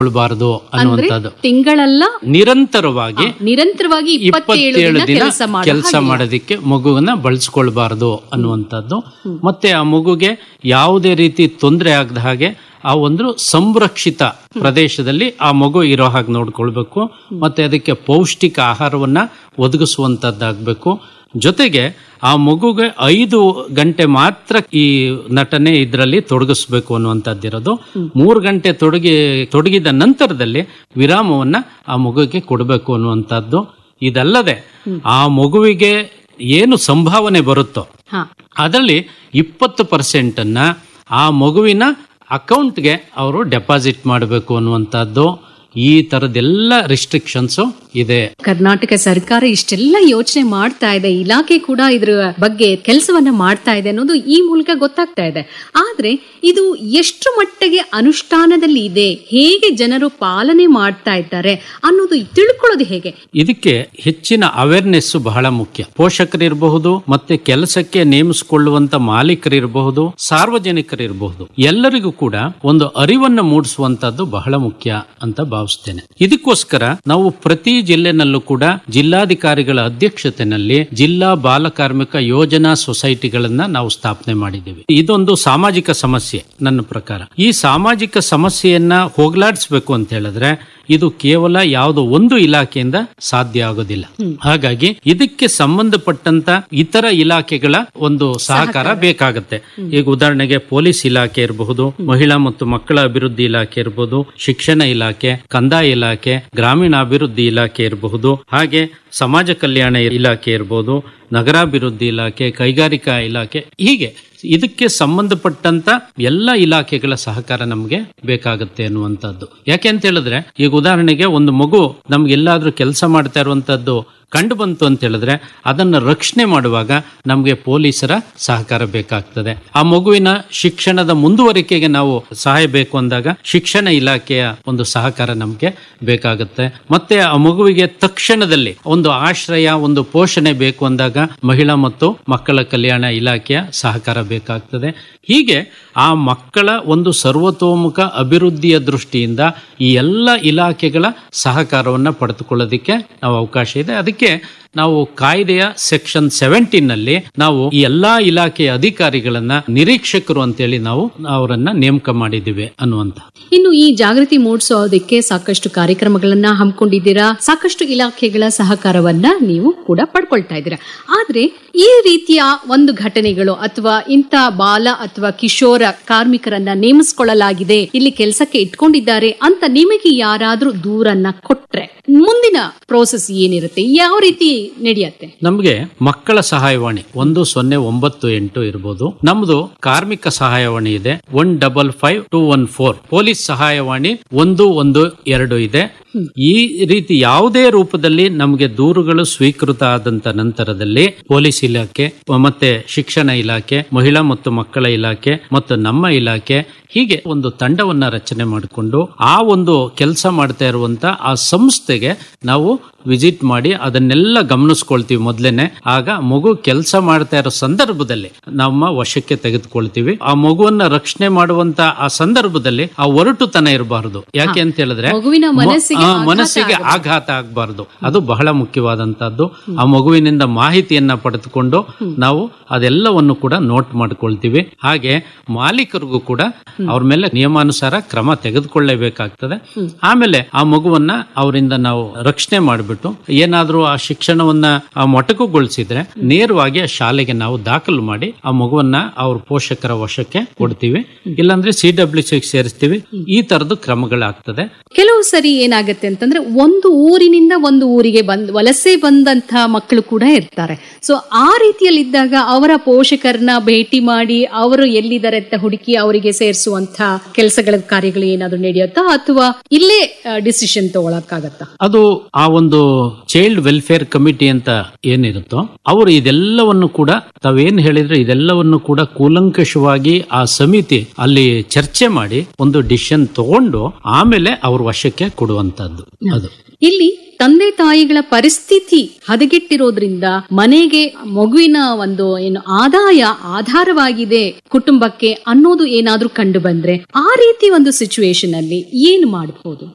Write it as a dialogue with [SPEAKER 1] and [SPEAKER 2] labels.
[SPEAKER 1] ಬಳಸ್ಕೊಳ್ಬಾರದು
[SPEAKER 2] ಅಂದ್ರೆ
[SPEAKER 1] ಅನ್ನುವಂಥದ್ದು
[SPEAKER 2] ತಿಂಗಳಲ್ಲ
[SPEAKER 1] ನಿರಂತರವಾಗಿ
[SPEAKER 2] ನಿರಂತರವಾಗಿ ಇಪ್ಪತ್ತೇಳು
[SPEAKER 1] ಇಪ್ಪತ್ತೇಳು
[SPEAKER 2] ದಿನ
[SPEAKER 1] ದಿನ
[SPEAKER 2] ಕೆಲಸ ಮಾಡೋ
[SPEAKER 1] ಕೆಲಸ
[SPEAKER 2] ಹಾಗಿಲ್ಲ.
[SPEAKER 1] ಮಾಡೋದಕ್ಕೆ ಮಗುವನ್ನ ಬಳಸ್ಕೊಳ್ಬಾರದು ಅನ್ನುವಂಥದ್ದು ಮತ್ತೆ ಆ ಮಗುಗೆ ಯಾವುದೇ ರೀತಿ ತೊಂದರೆ ಆಗದ ಹಾಗೆ ಆ ಒಂದು ಸಂರಕ್ಷಿತ ಪ್ರದೇಶದಲ್ಲಿ ಆ ಮಗು ಇರೋ ಹಾಗೆ ನೋಡ್ಕೊಳ್ಬೇಕು ಮತ್ತೆ ಅದಕ್ಕೆ ಪೌಷ್ಟಿಕ ಆಹಾರವನ್ನ ಒದಗಿಸುವಂತದ್ದಾಗಬೇಕು ಜೊತೆಗೆ ಆ ಮಗುಗೆ ಐದು ಗಂಟೆ ಮಾತ್ರ ಈ ನಟನೆ ಇದರಲ್ಲಿ ತೊಡಗಿಸ್ಬೇಕು ಅನ್ನುವಂಥದ್ದಿರೋದು ಮೂರು ಗಂಟೆ ತೊಡಗಿ ತೊಡಗಿದ ನಂತರದಲ್ಲಿ ವಿರಾಮವನ್ನ ಆ ಮಗುಗೆ ಕೊಡಬೇಕು ಅನ್ನುವಂಥದ್ದು ಇದಲ್ಲದೆ ಆ ಮಗುವಿಗೆ ಏನು ಸಂಭಾವನೆ ಬರುತ್ತೋ
[SPEAKER 2] ಹಾ
[SPEAKER 1] ಅದರಲ್ಲಿ ಇಪ್ಪತ್ತು ಪರ್ಸೆಂಟನ್ನು ಆ ಮಗುವಿನ ಅಕೌಂಟ್ಗೆ ಅವರು ಡೆಪಾಸಿಟ್ ಮಾಡಬೇಕು ಅನ್ನುವಂಥದ್ದು ಈ ಥರದ್ದೆಲ್ಲ ರಿಸ್ಟ್ರಿಕ್ಷನ್ಸು ಇದೆ
[SPEAKER 2] ಕರ್ನಾಟಕ ಸರ್ಕಾರ ಇಷ್ಟೆಲ್ಲ ಯೋಚನೆ ಮಾಡ್ತಾ ಇದೆ ಇಲಾಖೆ ಕೂಡ ಇದ್ರ ಬಗ್ಗೆ ಕೆಲಸವನ್ನ ಮಾಡ್ತಾ ಇದೆ ಅನ್ನೋದು ಈ ಮೂಲಕ ಗೊತ್ತಾಗ್ತಾ ಇದೆ ಆದ್ರೆ ಇದು ಎಷ್ಟು ಮಟ್ಟಿಗೆ ಅನುಷ್ಠಾನದಲ್ಲಿ ಇದೆ ಹೇಗೆ ಜನರು ಪಾಲನೆ ಮಾಡ್ತಾ ಇದ್ದಾರೆ ಅನ್ನೋದು ತಿಳ್ಕೊಳ್ಳೋದು ಹೇಗೆ
[SPEAKER 1] ಇದಕ್ಕೆ ಹೆಚ್ಚಿನ ಅವೇರ್ನೆಸ್ ಬಹಳ ಮುಖ್ಯ ಪೋಷಕರಿರಬಹುದು ಮತ್ತೆ ಕೆಲಸಕ್ಕೆ ನೇಮಿಸಿಕೊಳ್ಳುವಂತ ಮಾಲೀಕರಿರಬಹುದು ಸಾರ್ವಜನಿಕರಿರಬಹುದು ಎಲ್ಲರಿಗೂ ಕೂಡ ಒಂದು ಅರಿವನ್ನು ಮೂಡಿಸುವಂತದ್ದು ಬಹಳ ಮುಖ್ಯ ಅಂತ ಭಾವಿಸ್ತೇನೆ ಇದಕ್ಕೋಸ್ಕರ ನಾವು ಪ್ರತಿ ಜಿಲ್ಲೆನಲ್ಲೂ ಕೂಡ ಜಿಲ್ಲಾಧಿಕಾರಿಗಳ ಅಧ್ಯಕ್ಷತೆಯಲ್ಲಿ ಜಿಲ್ಲಾ ಬಾಲ ಕಾರ್ಮಿಕ ಯೋಜನಾ ಸೊಸೈಟಿಗಳನ್ನ ನಾವು ಸ್ಥಾಪನೆ ಮಾಡಿದ್ದೀವಿ ಇದೊಂದು ಸಾಮಾಜಿಕ ಸಮಸ್ಯೆ ನನ್ನ ಪ್ರಕಾರ ಈ ಸಾಮಾಜಿಕ ಸಮಸ್ಯೆಯನ್ನ ಹೋಗ್ಲಾಡಿಸ್ಬೇಕು ಅಂತ ಹೇಳಿದ್ರೆ ಇದು ಕೇವಲ ಯಾವುದೋ ಒಂದು ಇಲಾಖೆಯಿಂದ ಸಾಧ್ಯ ಆಗೋದಿಲ್ಲ ಹಾಗಾಗಿ ಇದಕ್ಕೆ ಸಂಬಂಧಪಟ್ಟಂತ ಇತರ ಇಲಾಖೆಗಳ ಒಂದು ಸಹಕಾರ ಬೇಕಾಗುತ್ತೆ ಈಗ ಉದಾಹರಣೆಗೆ ಪೊಲೀಸ್ ಇಲಾಖೆ ಇರಬಹುದು ಮಹಿಳಾ ಮತ್ತು ಮಕ್ಕಳ ಅಭಿವೃದ್ಧಿ ಇಲಾಖೆ ಇರಬಹುದು ಶಿಕ್ಷಣ ಇಲಾಖೆ ಕಂದಾಯ ಇಲಾಖೆ ಗ್ರಾಮೀಣಾಭಿವೃದ್ಧಿ ಇಲಾಖೆ ಇರಬಹುದು ಹಾಗೆ ಸಮಾಜ ಕಲ್ಯಾಣ ಇಲಾಖೆ ಇರಬಹುದು ನಗರಾಭಿವೃದ್ಧಿ ಇಲಾಖೆ ಕೈಗಾರಿಕಾ ಇಲಾಖೆ ಹೀಗೆ ಇದಕ್ಕೆ ಸಂಬಂಧಪಟ್ಟಂತ ಎಲ್ಲ ಇಲಾಖೆಗಳ ಸಹಕಾರ ನಮಗೆ ಬೇಕಾಗುತ್ತೆ ಅನ್ನುವಂಥದ್ದು ಯಾಕೆ ಅಂತ ಹೇಳಿದ್ರೆ ಈಗ ಉದಾಹರಣೆಗೆ ಒಂದು ಮಗು ನಮ್ಗೆ ಎಲ್ಲಾದ್ರೂ ಕೆಲಸ ಮಾಡ್ತಾ ಇರುವಂತದ್ದು ಕಂಡು ಬಂತು ಅಂತ ಹೇಳಿದ್ರೆ ಅದನ್ನ ರಕ್ಷಣೆ ಮಾಡುವಾಗ ನಮಗೆ ಪೊಲೀಸರ ಸಹಕಾರ ಬೇಕಾಗ್ತದೆ ಆ ಮಗುವಿನ ಶಿಕ್ಷಣದ ಮುಂದುವರಿಕೆಗೆ ನಾವು ಸಹಾಯ ಬೇಕು ಅಂದಾಗ ಶಿಕ್ಷಣ ಇಲಾಖೆಯ ಒಂದು ಸಹಕಾರ ನಮಗೆ ಬೇಕಾಗುತ್ತೆ ಮತ್ತೆ ಆ ಮಗುವಿಗೆ ತಕ್ಷಣದಲ್ಲಿ ಒಂದು ಆಶ್ರಯ ಒಂದು ಪೋಷಣೆ ಬೇಕು ಅಂದಾಗ ಮಹಿಳಾ ಮತ್ತು ಮಕ್ಕಳ ಕಲ್ಯಾಣ ಇಲಾಖೆಯ ಸಹಕಾರ ಬೇಕಾಗ್ತದೆ ಹೀಗೆ ಆ ಮಕ್ಕಳ ಒಂದು ಸರ್ವತೋಮುಖ ಅಭಿವೃದ್ಧಿಯ ದೃಷ್ಟಿಯಿಂದ ಈ ಎಲ್ಲ ಇಲಾಖೆಗಳ ಸಹಕಾರವನ್ನು ಪಡೆದುಕೊಳ್ಳೋದಕ್ಕೆ ನಾವು ಅವಕಾಶ ಇದೆ ಅದಕ್ಕೆ ನಾವು ಕಾಯ್ದೆಯ ಸೆಕ್ಷನ್ ಸೆವೆಂಟೀನ್ ನಲ್ಲಿ ನಾವು ಈ ಎಲ್ಲಾ ಇಲಾಖೆಯ ಅಧಿಕಾರಿಗಳನ್ನ ನಿರೀಕ್ಷಕರು ಅಂತೇಳಿ ನಾವು ಅವರನ್ನ ನೇಮಕ ಮಾಡಿದ್ದೀವಿ ಅನ್ನುವಂತ
[SPEAKER 2] ಇನ್ನು ಈ ಜಾಗೃತಿ ಮೂಡಿಸೋದಕ್ಕೆ ಸಾಕಷ್ಟು ಕಾರ್ಯಕ್ರಮಗಳನ್ನ ಹಮ್ಮಿಕೊಂಡಿದ್ದೀರಾ ಸಾಕಷ್ಟು ಇಲಾಖೆಗಳ ಸಹಕಾರವನ್ನ ನೀವು ಕೂಡ ಪಡ್ಕೊಳ್ತಾ ಇದ್ದೀರಾ ಆದ್ರೆ ಈ ರೀತಿಯ ಒಂದು ಘಟನೆಗಳು ಅಥವಾ ಇಂಥ ಬಾಲ ಅಥವಾ ಕಿಶೋರ ಕಾರ್ಮಿಕರನ್ನ ನೇಮಿಸಿಕೊಳ್ಳಲಾಗಿದೆ ಇಲ್ಲಿ ಕೆಲಸಕ್ಕೆ ಇಟ್ಕೊಂಡಿದ್ದಾರೆ ಅಂತ ನಿಮಗೆ ಯಾರಾದ್ರೂ ದೂರನ್ನ ಕೊಟ್ರೆ ಮುಂದಿನ ಪ್ರೋಸೆಸ್ ಏನಿರುತ್ತೆ ಯಾವ ರೀತಿ ನಡೆಯುತ್ತೆ
[SPEAKER 1] ನಮಗೆ ಮಕ್ಕಳ ಸಹಾಯವಾಣಿ ಒಂದು ಸೊನ್ನೆ ಒಂಬತ್ತು ಎಂಟು ಇರಬಹುದು ನಮ್ದು ಕಾರ್ಮಿಕ ಸಹಾಯವಾಣಿ ಇದೆ one double five two one four police ಸಹಾಯವಾಣಿ ಒಂದು ಒಂದು ಎರಡು ಇದೆ ಈ ರೀತಿ ಯಾವುದೇ ರೂಪದಲ್ಲಿ ನಮಗೆ ದೂರುಗಳು ಸ್ವೀಕೃತ ಆದಂತ ನಂತರದಲ್ಲಿ ಪೊಲೀಸ್ ಇಲಾಖೆ ಮತ್ತೆ ಶಿಕ್ಷಣ ಇಲಾಖೆ ಮಹಿಳಾ ಮತ್ತು ಮಕ್ಕಳ ಇಲಾಖೆ ಮತ್ತು ನಮ್ಮ ಇಲಾಖೆ ಹೀಗೆ ಒಂದು ತಂಡವನ್ನ ರಚನೆ ಮಾಡಿಕೊಂಡು ಆ ಒಂದು ಕೆಲಸ ಮಾಡ್ತಾ ಇರುವಂತ ಆ ಸಂಸ್ಥೆಗೆ ನಾವು ವಿಸಿಟ್ ಮಾಡಿ ಅದನ್ನೆಲ್ಲ ಗಮನಿಸ್ಕೊಳ್ತೀವಿ ಮೊದಲೇನೆ ಆಗ ಮಗು ಕೆಲಸ ಮಾಡ್ತಾ ಇರೋ ಸಂದರ್ಭದಲ್ಲಿ ನಮ್ಮ ವಶಕ್ಕೆ ತೆಗೆದುಕೊಳ್ತೀವಿ ಆ ಮಗುವನ್ನ ರಕ್ಷಣೆ ಮಾಡುವಂತ ಆ ಸಂದರ್ಭದಲ್ಲಿ ಆ ಒರಟುತನ ಇರಬಾರದು ಯಾಕೆ ಅಂತ ಹೇಳಿದ್ರೆ
[SPEAKER 2] ಮಗುವಿನ
[SPEAKER 1] ಮ-
[SPEAKER 2] ಮನಸ್ಸಿಗೆ
[SPEAKER 1] ಆ,
[SPEAKER 2] ಆಘಾತ
[SPEAKER 1] ಮನಸ್ಸಿಗೆ ಆಘಾತ ಆಗಬಾರ್ದು ಅದು ಬಹಳ ಮುಖ್ಯವಾದಂತಹದ್ದು ಆ ಮಗುವಿನಿಂದ ಮಾಹಿತಿಯನ್ನ ಪಡೆದುಕೊಂಡು ನಾವು ಅದೆಲ್ಲವನ್ನು ಕೂಡ ನೋಟ್ ಮಾಡ್ಕೊಳ್ತೀವಿ ಹಾಗೆ ಮಾಲೀಕರಿಗೂ ಕೂಡ ಅವ್ರ ಮೇಲೆ ನಿಯಮಾನುಸಾರ ಕ್ರಮ ತೆಗೆದುಕೊಳ್ಳಲೇಬೇಕಾಗ್ತದೆ ಆಮೇಲೆ ಆ ಮಗುವನ್ನ ಅವರಿಂದ ನಾವು ರಕ್ಷಣೆ ಮಾಡಿಬಿಟ್ಟು ಏನಾದ್ರೂ ಆ ಶಿಕ್ಷಣವನ್ನ ಆ ಮೊಟಕುಗೊಳಿಸಿದ್ರೆ ನೇರವಾಗಿ ಆ ಶಾಲೆಗೆ ನಾವು ದಾಖಲು ಮಾಡಿ ಆ ಮಗುವನ್ನ ಅವ್ರ ಪೋಷಕರ ವಶಕ್ಕೆ ಕೊಡ್ತೀವಿ ಇಲ್ಲಾಂದ್ರೆ ಸಿ ಡಬ್ಲ್ಯೂ ಸಿ ಸೇರಿಸ್ತೀವಿ ಈ ತರದ ಕ್ರಮಗಳಾಗ್ತದೆ
[SPEAKER 2] ಕೆಲವು ಸರಿ ಏನಾಗುತ್ತೆ ಅಂತಂದ್ರೆ ಒಂದು ಊರಿನಿಂದ ಒಂದು ಊರಿಗೆ ಬಂದ್ ವಲಸೆ ಬಂದಂತ ಮಕ್ಕಳು ಕೂಡ ಇರ್ತಾರೆ ಸೊ ಆ ರೀತಿಯಲ್ಲಿದ್ದಾಗ ಅವರ ಪೋಷಕರನ್ನ ಭೇಟಿ ಮಾಡಿ ಅವರು ಎಲ್ಲಿದ್ದಾರೆ ಅಂತ ಹುಡುಕಿ ಅವರಿಗೆ ಸೇರಿಸುವಂತ ಕೆಲಸಗಳ ಕಾರ್ಯಗಳು ಏನಾದ್ರು ನಡೆಯುತ್ತಾ ಅಥವಾ ಇಲ್ಲೇ ಡಿಸಿಷನ್ ತಗೊಳಕ್ಕಾಗತ್ತಾ
[SPEAKER 1] ಅದು ಆ ಒಂದು ಚೈಲ್ಡ್ ವೆಲ್ಫೇರ್ ಕಮಿಟಿ ಅಂತ ಏನಿರುತ್ತೋ ಅವರು ಇದೆಲ್ಲವನ್ನು ಕೂಡ ತಾವೇನ್ ಹೇಳಿದ್ರೆ ಇದೆಲ್ಲವನ್ನು ಕೂಡ ಕೂಲಂಕಷವಾಗಿ ಆ ಸಮಿತಿ ಅಲ್ಲಿ ಚರ್ಚೆ ಮಾಡಿ ಒಂದು ಡಿಸಿಷನ್ ತಗೊಂಡು ಆಮೇಲೆ ಅವ್ರ ವಶಕ್ಕೆ ಕೊಡುವಂತದ್ದು ಅದು
[SPEAKER 2] ಇಲ್ಲಿ ತಂದೆ ತಾಯಿಗಳ ಪರಿಸ್ಥಿತಿ ಹದಗೆಟ್ಟಿರೋದ್ರಿಂದ ಮನೆಗೆ ಮಗುವಿನ ಒಂದು ಏನು ಆದಾಯ ಆಧಾರವಾಗಿದೆ ಕುಟುಂಬಕ್ಕೆ ಅನ್ನೋದು ಏನಾದ್ರೂ ಕಂಡು ಬಂದ್ರೆ ಆ ರೀತಿ ಒಂದು ಸಿಚುವೇಶನ್ ಅಲ್ಲಿ ಏನು ಮಾಡಬಹುದು